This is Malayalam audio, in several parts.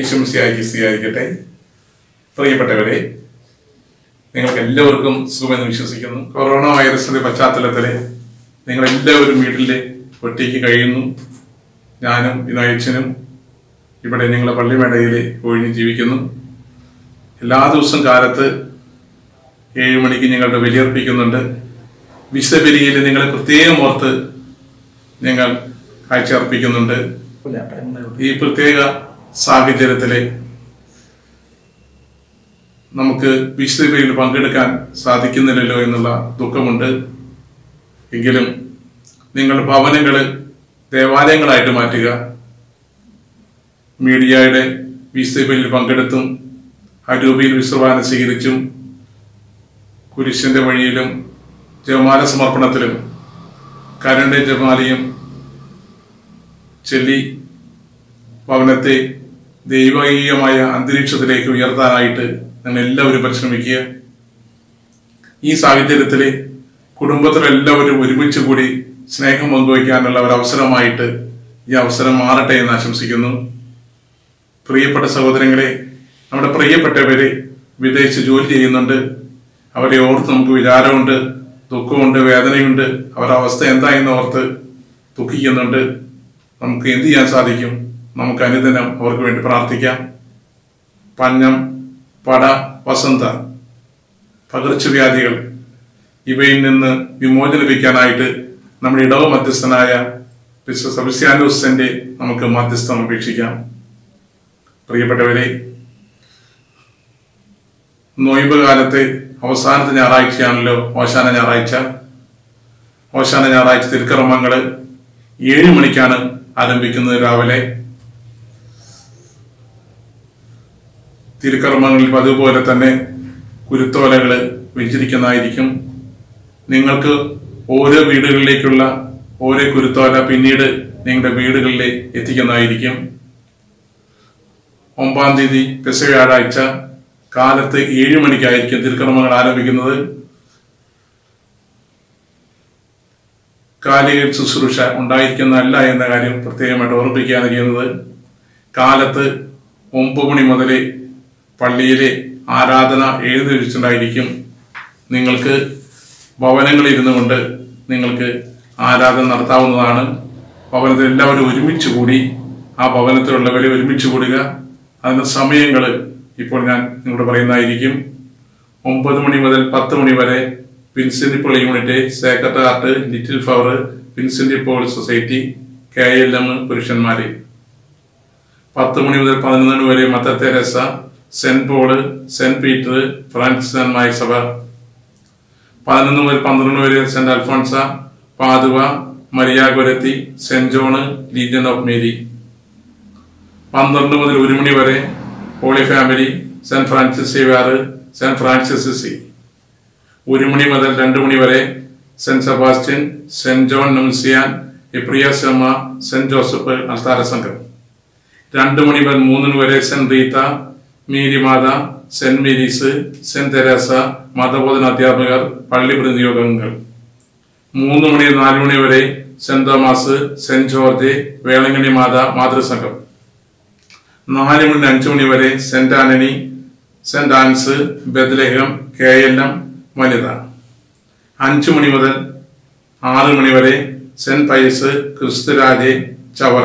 യേശുമിശിയായി സ്വീകരിക്കട്ടെ പ്രിയപ്പെട്ടവരെ നിങ്ങൾക്ക് എല്ലാവർക്കും സുഖമെന്ന് വിശ്വസിക്കുന്നു കൊറോണ വൈറസിന്റെ പശ്ചാത്തലത്തിൽ നിങ്ങൾ എല്ലാവരും വീട്ടിൽ ഒറ്റയ്ക്ക് കഴിയുന്നു ഞാനും വിനായച്ചനും ഇവിടെ നിങ്ങളെ പള്ളിമേടയിൽ ഒഴിഞ്ഞ് ജീവിക്കുന്നു എല്ലാ ദിവസവും കാലത്ത് ഏഴ് മണിക്ക് ഞങ്ങളുടെ ബലിയർപ്പിക്കുന്നുണ്ട് വിശുദ്ധബലിയിൽ നിങ്ങളെ പ്രത്യേകം ഓർത്ത് ഞങ്ങൾ കാഴ്ച അർപ്പിക്കുന്നുണ്ട് ഈ പ്രത്യേക സാഹചര്യത്തില് നമുക്ക് വിശുദ്ധബലിയിൽ പങ്കെടുക്കാൻ സാധിക്കുന്നില്ലല്ലോ എന്നുള്ള ദുഃഖമുണ്ട് എങ്കിലും നിങ്ങളുടെ ഭവനങ്ങള് ദേവാലയങ്ങളായിട്ട് മാറ്റുക മീഡിയയുടെ വിശുദ്ധബലിയിൽ പങ്കെടുത്തും അരൂപിയിൽ വിശ്രവാനം സ്വീകരിച്ചും കുരിശിന്റെ വഴിയിലും ജപമാല സമർപ്പണത്തിലും കരണ്ട് ജപമാലയും ചൊല്ലി ഭവനത്തെ ദൈവീയമായ അന്തരീക്ഷത്തിലേക്ക് ഉയർത്താനായിട്ട് നിങ്ങൾ എല്ലാവരും പരിശ്രമിക്കുക ഈ സാഹചര്യത്തിൽ കുടുംബത്തിലെല്ലാവരും ഒരുമിച്ച് കൂടി സ്നേഹം പങ്കുവയ്ക്കാനുള്ള ഒരു അവസരമായിട്ട് ഈ അവസരം മാറട്ടെ എന്ന് ആശംസിക്കുന്നു പ്രിയപ്പെട്ട സഹോദരങ്ങളെ നമ്മുടെ പ്രിയപ്പെട്ടവര് വിദേശ ജോലി ചെയ്യുന്നുണ്ട് അവരെ ഓർത്ത് നമുക്ക് വിചാരമുണ്ട് ദുഃഖമുണ്ട് വേദനയുണ്ട് അവരുടെ അവസ്ഥ എന്തായെന്ന് ഓർത്ത് ദുഃഖിക്കുന്നുണ്ട് നമുക്ക് എന്ത് ചെയ്യാൻ സാധിക്കും നമുക്ക് അനുദിനം അവർക്ക് വേണ്ടി പ്രാർത്ഥിക്കാം പഞ്ഞം പട വസന്ത പകർച്ചവ്യാധികൾ ഇവയിൽ നിന്ന് വിമോചനം ലഭിക്കാനായിട്ട് നമ്മുടെ ഇടവ മധ്യസ്ഥനായ വിശ്വ സബസ്യാനോസിന്റെ നമുക്ക് മധ്യസ്ഥം അപേക്ഷിക്കാം പ്രിയപ്പെട്ടവരെ നോയമ്പ് കാലത്തെ അവസാനത്തെ ഞായറാഴ്ചയാണല്ലോ ഓശാന ഞായറാഴ്ച ഓശാന ഞായറാഴ്ച തിരുക്കർമ്മങ്ങള് ഏഴ് മണിക്കാണ് ആരംഭിക്കുന്നത് രാവിലെ തിരുക്കർമ്മങ്ങളിൽ പതിവുപോലെ തന്നെ കുരുത്തോലകള് വെച്ചിരിക്കുന്നതായിരിക്കും നിങ്ങൾക്ക് ഓരോ വീടുകളിലേക്കുള്ള ഓരോ കുരുത്തോല പിന്നീട് നിങ്ങളുടെ വീടുകളിൽ എത്തിക്കുന്നതായിരിക്കും ഒമ്പതാം തീയതി പെസ വ്യാഴാഴ്ച കാലത്ത് ഏഴ് മണിക്കായിരിക്കും തിരുക്കർമ്മങ്ങൾ ആരംഭിക്കുന്നത് കാലിക ശുശ്രൂഷ ഉണ്ടായിരിക്കുന്നതല്ല എന്ന കാര്യം പ്രത്യേകമായിട്ട് ഓർമ്മിക്കുകയാണ് ചെയ്യുന്നത് കാലത്ത് ഒമ്പത് മണി മുതൽ പള്ളിയിലെ ആരാധന എഴുന്നേൽപ്പിച്ചിട്ടുണ്ടായിരിക്കും നിങ്ങൾക്ക് ഭവനങ്ങളിൽ ഇരുന്നു കൊണ്ട് നിങ്ങൾക്ക് ആരാധന നടത്താവുന്നതാണ് ഭവനത്തിൽ എല്ലാവരും ഒരുമിച്ച് കൂടി ആ ഭവനത്തിലുള്ളവരെ ഒരുമിച്ച് കൂടുക അതിന്റെ സമയങ്ങൾ ഇപ്പോൾ ഞാൻ നിങ്ങളോട് പറയുന്നതായിരിക്കും ഒമ്പത് മണി മുതൽ പത്ത് മണി വരെ Vincent Paul unit Sacred Heart Little Flower Vincent Paul society K L M പുരുഷന്മാര് പത്ത് മണി മുതൽ പതിനൊന്ന് മണി വരെ Mother Teresa Saint Paul Saint Peter Francis സഭ പതിനൊന്ന് മുതൽ പന്ത്രണ്ട് വരെ Saint Alphonsa Padua Maria Goretti Saint John Legion of Mary പന്ത്രണ്ട് മുതൽ ഒരു മണി വരെ Holy Family Saint Francis Xavier Saint Francis C ഒരു മണി മുതൽ രണ്ട് മണി വരെ സെന്റ് സെബാസ്റ്റ്യൻ സെന്റ് ജോൺ നുംസിയാൻ എപ്രിയാസമ്മ സെന്റ് ജോസഫ് അൽത്താര സംഘം രണ്ട് മണി മുതൽ മൂന്നിന് വരെ സെന്റ് റീത്ത മേരി മാത സെന്റ് മേരീസ് സെന്റ് തെരേസ മതബോധന അധ്യാപകർ പള്ളി പ്രതിയോഗങ്ങൾ മൂന്ന് മണി നാല് മണി വരെ Saint Thomas Saint George Velankanni മാത മാതൃസംഘം നാല് മണി അഞ്ചു മണി വരെ Saint Anthony Saint Anne's Bethlehem K L M വനിത അഞ്ചു മണി മുതൽ ആറ് മണി വരെ സെന്റ് പൈസ് ക്രിസ്തുരാജെ ചവറ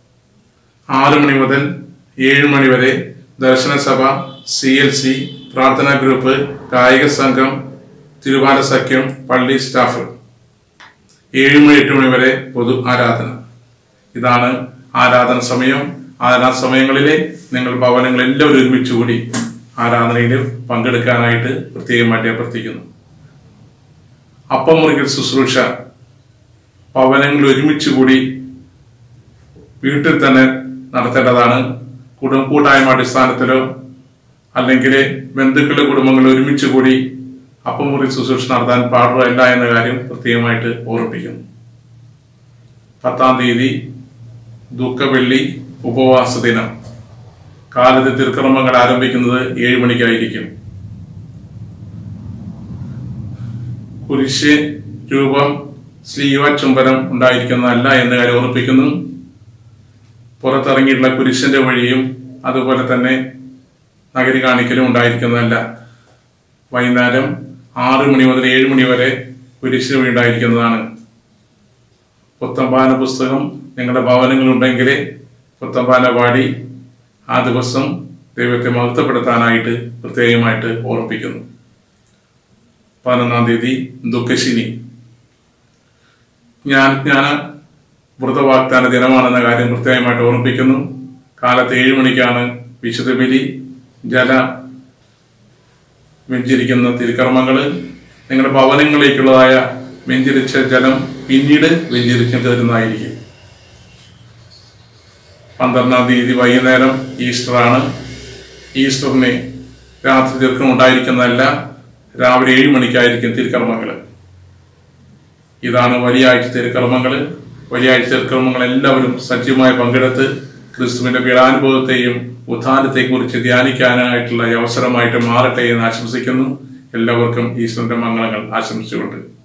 ആറ് മണി മുതൽ ഏഴ് മണി വരെ ദർശനസഭ സി എൽ സി പ്രാർത്ഥനാ ഗ്രൂപ്പ് കായിക സംഘം തിരുവാല സഖ്യം പള്ളി സ്റ്റാഫ് ഏഴ് മണി എട്ട് മണി വരെ പൊതു ആരാധന ഇതാണ് ആരാധന സമയം ആരാധന സമയങ്ങളിലെ നിങ്ങൾ ഭവനങ്ങൾ എല്ലാവരും ഒരുമിച്ച് കൂടി ആരാധനയിൽ പങ്കെടുക്കാനായിട്ട് പ്രത്യേകമായിട്ട് അഭ്യർത്ഥിക്കുന്നു അപ്പം മുറിക്കൽ ശുശ്രൂഷ ഭവനങ്ങൾ ഒരുമിച്ച് കൂടി വീട്ടിൽ തന്നെ നടത്തേണ്ടതാണ് കുടുംബ കൂട്ടായ്മ അടിസ്ഥാനത്തിലോ അല്ലെങ്കിൽ ബന്ധുക്കളുടെ കുടുംബങ്ങൾ ഒരുമിച്ച് കൂടി അപ്പമുറി ശുശ്രൂഷ നടത്താൻ പാടുകയല്ല എന്ന കാര്യം പ്രത്യേകമായിട്ട് ഓർമ്മിപ്പിക്കുന്നു പത്താം തീയതി ദുഃഖവെള്ളി ഉപവാസ ദിനം കാലത്ത് തിരുക്രമങ്ങൾ ആരംഭിക്കുന്നത് ഏഴ് മണിക്കായിരിക്കും കുരിശ് രൂപം സ്ലീവ ചുംബനം ഉണ്ടായിരിക്കുന്നതല്ല എന്ന കാര്യം ഓർമ്മിപ്പിക്കുന്നു പുറത്തിറങ്ങിയിട്ടുള്ള കുരിശിന്റെ വഴിയും അതുപോലെ തന്നെ നഗരി കാണിക്കലും ഉണ്ടായിരിക്കുന്നതല്ല വൈകുന്നേരം ആറ് മണി മുതൽ ഏഴ് മണി വരെ കുരിശിന് വഴി ഉണ്ടായിരിക്കുന്നതാണ് പുത്തമ്പാന പുസ്തകം നിങ്ങളുടെ ഭവനങ്ങളുണ്ടെങ്കിൽ പുത്തമ്പാന പാടി ആ ദിവസം ദൈവത്തെ മഹത്വപ്പെടുത്താനായിട്ട് പ്രത്യേകമായിട്ട് ഓർമ്മിപ്പിക്കുന്നു പതിനൊന്നാം തീയതി ദുഃഖശിനി ഞാൻ ജ്ഞാന വ്രതവാഗ്ദാന ദിനമാണെന്ന കാര്യം പ്രത്യേകമായിട്ട് ഓർമ്മിപ്പിക്കുന്നു കാലത്ത് ഏഴ് മണിക്കാണ് വിശുദ്ധ ബലി ജല വെഞ്ചരിക്കുന്ന തിരുക്കർമ്മങ്ങൾ നിങ്ങളുടെ ഭവനങ്ങളിലേക്കുള്ളതായ വെഞ്ചരിച്ച ജലം പിന്നീട് വെഞ്ചരിച്ച് തരുന്നതായിരിക്കും പന്ത്രണ്ടാം തീയതി വൈകുന്നേരം ഈസ്റ്ററാണ് ഈസ്റ്ററിന് രാത്രി ദീർഘം ഉണ്ടായിരിക്കുന്നതല്ല രാവിലെ ഏഴ് മണിക്കായിരിക്കും തിരുക്കർമ്മങ്ങൾ ഇതാണ് വലിയ ആഴ്ച തിരുക്കർമ്മങ്ങൾ വലിയ ആഴ്ച തിരുക്കർമ്മങ്ങൾ എല്ലാവരും സജീവമായി പങ്കെടുത്ത് ക്രിസ്തുവിന്റെ പീഡാനുഭവത്തെയും ഉത്ഥാനത്തെക്കുറിച്ച് ധ്യാനിക്കാനായിട്ടുള്ള ഈ അവസരമായിട്ട് മാറട്ടെ എന്ന് ആശംസിക്കുന്നു എല്ലാവർക്കും ഈശ്വരന്റെ മംഗളങ്ങൾ ആശംസിച്ചുകൊണ്ട്